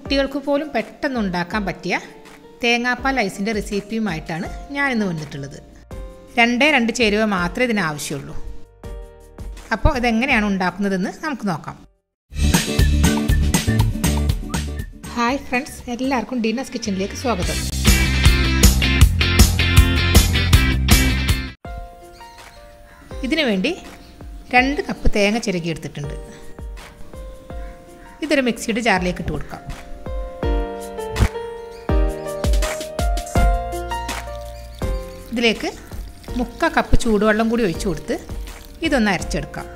കുട്ടികൾക്ക് പോലും പെട്ടെന്ന് ഉണ്ടാക്കാൻ പറ്റിയ തേങ്ങാപ്പാൽ ഐസിൻ്റെ റെസിപ്പിയുമായിട്ടാണ് ഞാനിന്ന് വന്നിട്ടുള്ളത് രണ്ടേ രണ്ട് ചേരുവ മാത്രമേ ഇതിന് ആവശ്യമുള്ളൂ അപ്പോൾ ഇതെങ്ങനെയാണ് ഉണ്ടാക്കുന്നതെന്ന് നമുക്ക് നോക്കാം ഹായ് ഫ്രണ്ട്സ് എല്ലാവർക്കും ഡീനസ് കിച്ചണിലേക്ക് സ്വാഗതം ഇതിനു വേണ്ടി രണ്ട് കപ്പ് തേങ്ങ ചിരകി എടുത്തിട്ടുണ്ട് ഇതൊരു മിക്സിയുടെ ജാറിലേക്ക് ഇട്ട് കൊടുക്കാം ഇതിലേക്ക് മുക്ക കപ്പ് ചൂടുവെള്ളം കൂടി ഒഴിച്ചു കൊടുത്ത് ഇതൊന്ന് അരച്ചെടുക്കാം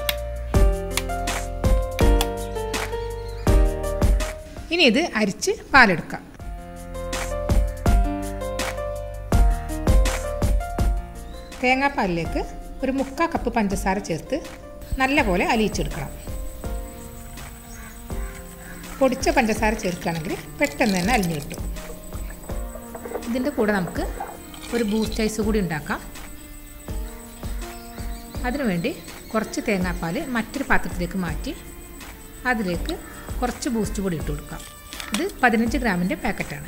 ഇനി ഇത് അരിച്ച് പാലെടുക്കാം തേങ്ങാപ്പാലിലേക്ക് ഒരു മുക്കാ കപ്പ് പഞ്ചസാര ചേർത്ത് നല്ലപോലെ അലിയിച്ചെടുക്കണം പൊടിച്ച പഞ്ചസാര ചേർക്കുകയാണെങ്കിൽ പെട്ടെന്ന് തന്നെ അലിഞ്ഞു കിട്ടും ഇതിൻ്റെ കൂടെ നമുക്ക് ഒരു ബൂസ്റ്റ് ഐസ് കൂടി ഉണ്ടാക്കാം അതിനുവേണ്ടി കുറച്ച് തേങ്ങാപ്പാൽ മറ്റൊരു പാത്രത്തിലേക്ക് മാറ്റി അതിലേക്ക് കുറച്ച് ബൂസ്റ്റ് കൂടി ഇട്ട് കൊടുക്കാം ഇത് പതിനഞ്ച് ഗ്രാമിൻ്റെ പാക്കറ്റാണ്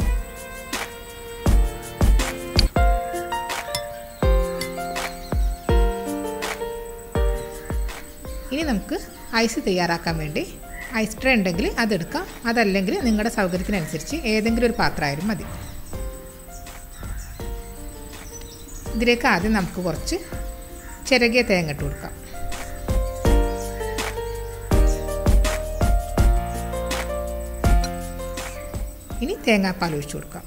ഇനി നമുക്ക് ഐസ് തയ്യാറാക്കാൻ വേണ്ടി ഐസ് ട്രേ ഉണ്ടെങ്കിൽ അതെടുക്കാം അതല്ലെങ്കിൽ നിങ്ങളുടെ സൗകര്യത്തിനനുസരിച്ച് ഏതെങ്കിലും ഒരു പാത്രമായാലും മതി ഇതിലേക്ക് ആദ്യം നമുക്ക് കുറച്ച് ചിരകിയ തേങ്ങ ഇട്ട് കൊടുക്കാം ഇനി തേങ്ങാപ്പാൽ ഒഴിച്ചു കൊടുക്കാം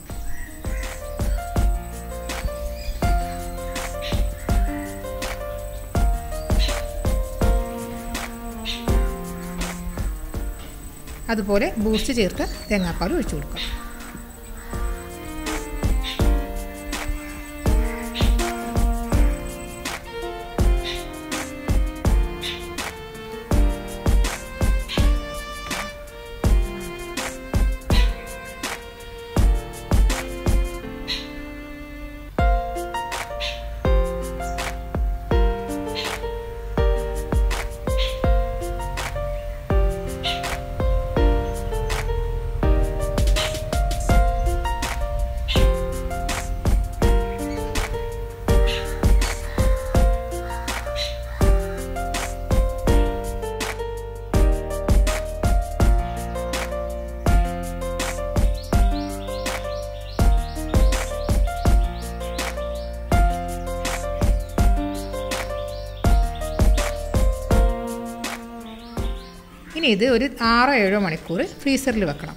അതുപോലെ ബൂസ്റ്റ് ചേർത്ത് തേങ്ങാപ്പാൽ ഒഴിച്ചു കൊടുക്കാം ഇനി ഇത് ഒരു ആറോ ഏഴോ മണിക്കൂർ ഫ്രീസറിൽ വെക്കണം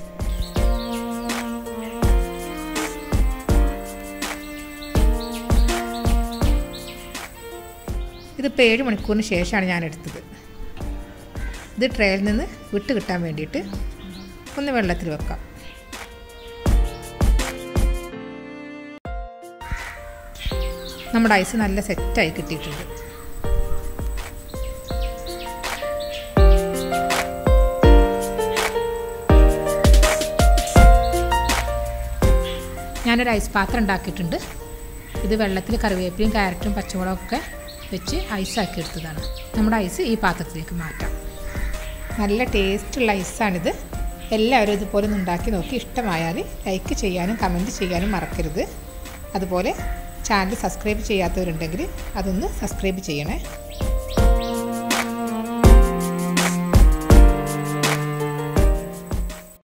ഇതിപ്പോൾ ഏഴ് മണിക്കൂറിന് ശേഷമാണ് ഞാൻ എടുത്തത് ഇത് ട്രേയിൽ നിന്ന് വിട്ട് കിട്ടാൻ വേണ്ടിയിട്ട് ഒന്ന് വെള്ളത്തിൽ വെക്കാം നമ്മുടെ ഐസ് നല്ല സെറ്റായി കിട്ടിയിട്ടുണ്ട് ഞാനൊരു ഐസ് പാത്രം ഉണ്ടാക്കിയിട്ടുണ്ട് ഇത് വെള്ളത്തിൽ കറിവേപ്പിലയും ക്യാരറ്റും പച്ചമുളകൊക്കെ വെച്ച് ഐസാക്കി എടുത്തതാണ് നമ്മുടെ ഐസ് ഈ പാത്രത്തിലേക്ക് മാറ്റാം നല്ല ടേസ്റ്റുള്ള ഐസാണിത് എല്ലാവരും ഇതുപോലെ ഒന്ന് ഉണ്ടാക്കി നോക്കി ഇഷ്ടമായാൽ ലൈക്ക് ചെയ്യാനും കമൻറ്റ് ചെയ്യാനും മറക്കരുത് അതുപോലെ ചാനൽ സബ്സ്ക്രൈബ് ചെയ്യാത്തവരുണ്ടെങ്കിൽ അതൊന്ന് സബ്സ്ക്രൈബ് ചെയ്യണേ